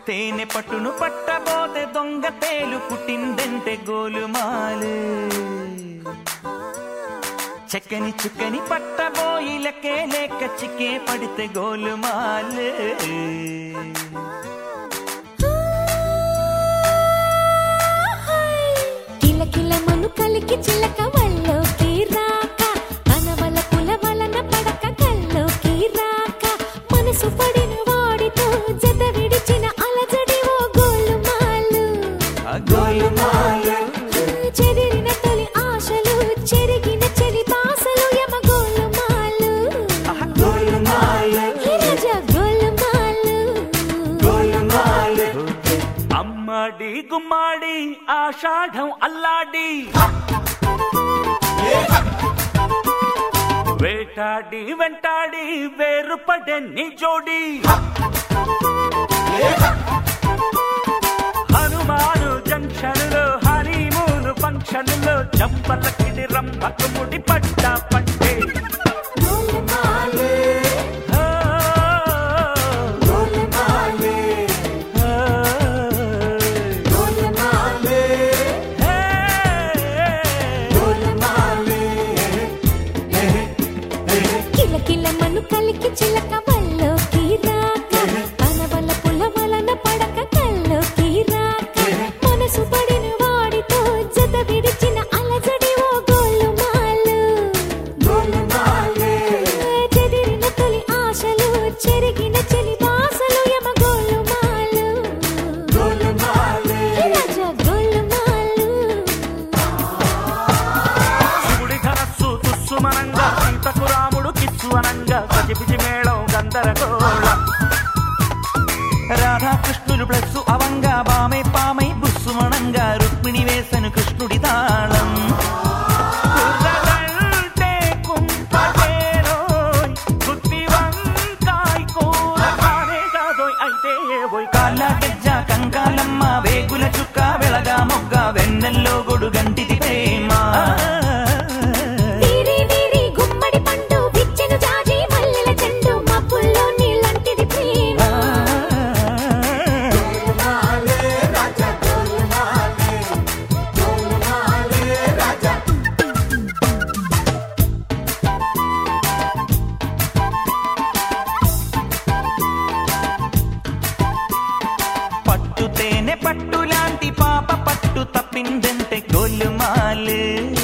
తేనె పట్టును పట్టబోతే దొంగ తేలు పుట్టిందంటే గోలుమాలు చెక్కని చుక్కని పట్టబోయి లెక్కే లేక చిక్కే పడితే గోలుమాలు కిలకిల మను కలికి చిలక వల్లోకి రాక అనవల కుల వలన పడక కల్లోకి రాక మనసు పడిన వాడితో జత విడిచిన అలజడి ఓ గోలుమాలు ఆ గోలుమాలు చెదిరిన తొలి ఆశలు చెరిగిన చెలి బాసలు యమ గోలుమాలు ఆ గోలుమాలు రాజ గోలుమాలు గోలుమాలు అమ్మాడి గుమ్మాడి ఆషాఢం అల్లాడి వేటాడి వెంటాడి వేరుపడే నీ జోడి హనుమాను జంక్షన్లో హనీమూన్ ఫంక్షన్లో చంపలకిడి రంభకు ముడి పడ్డా పట్టే గోలుమాలు ఆ, గోలుమాలు ఆ, గోలుమాలు హే. కిలకిల మను కలికి చిలక వల్లోకి రాక అనవల పుల వలన పడక కల్లోకి రాక మనసు పడిన వాడితో జత విడిచిన అలజడి ఓ గోలుమాలు చెదిరిన తొలి ఆశలు చెరిగిన చెలి బాసలు యమ గోలుమాలు రాజా గోలుమాలు శివుడి ధనస్సు తుస్సుమనంగా సీతకు రాముడు కిస్సు అనంగా గజిబిజి మేళం గందరగోళం రాధాకృష్ణులు ప్లస్సు అవంగా బామే పామై బుస్సుమనంగా రుక్మిణి వేసను కృష్ణుడి తాళం కుర్రగంటే కుంపటేరోయ్, గుత్తి వంకాయ్ కూర కానే కాదోయ్, అయితే ఏవోయ్ కాళ్ళ గజ్జ కంకాలమ్మ వేగుల చుక్క వెళగా మొగ్గ వెన్నెల్లో గొడుగంటిది ప్రేమ వీరి వీరి గుమ్మడి పండు విచ్చెను జాజి మల్లెల చెండు మబ్బుల్లో నీళ్ళంటిది ప్రేమ పట్టు తేనె పట్టు లాంటి పాప పట్టు తప్పిందంటే గోలుమాలు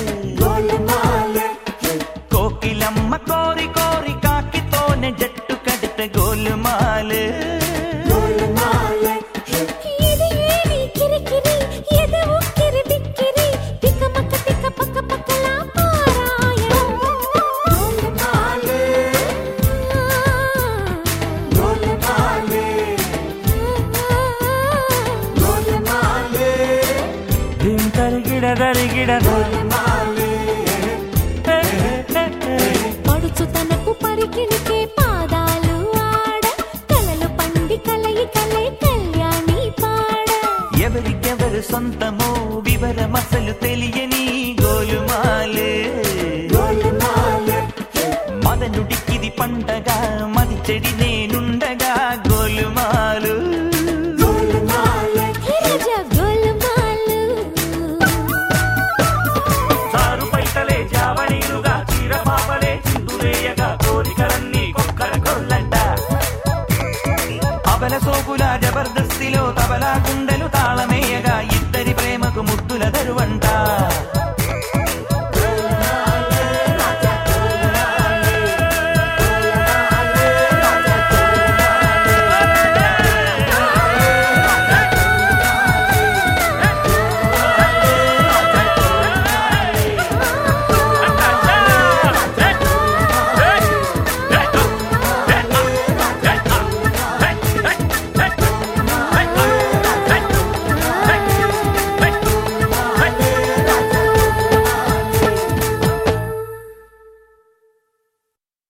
కోకిలమ్మ కోరి కోరి కాకితోనే జట్టు కడితే గోలుమాలు ఇది ఏమి కిరికిరి ఎద ఉక్కిరి బిక్కిరి పికమక పిక పక పకలా పారాయణం దిం తరిగిడ తరిగిడ పడుచు తనకు పరికిణికే పాదాలు ఆడ కలలు పండి కలయి కలయి కళ్యాణి పాడ ఎవరికెవరు సొంతమో వివరమసలు తెలియని గోలుమాలు మదనుడికిది పండగ మది చెడినే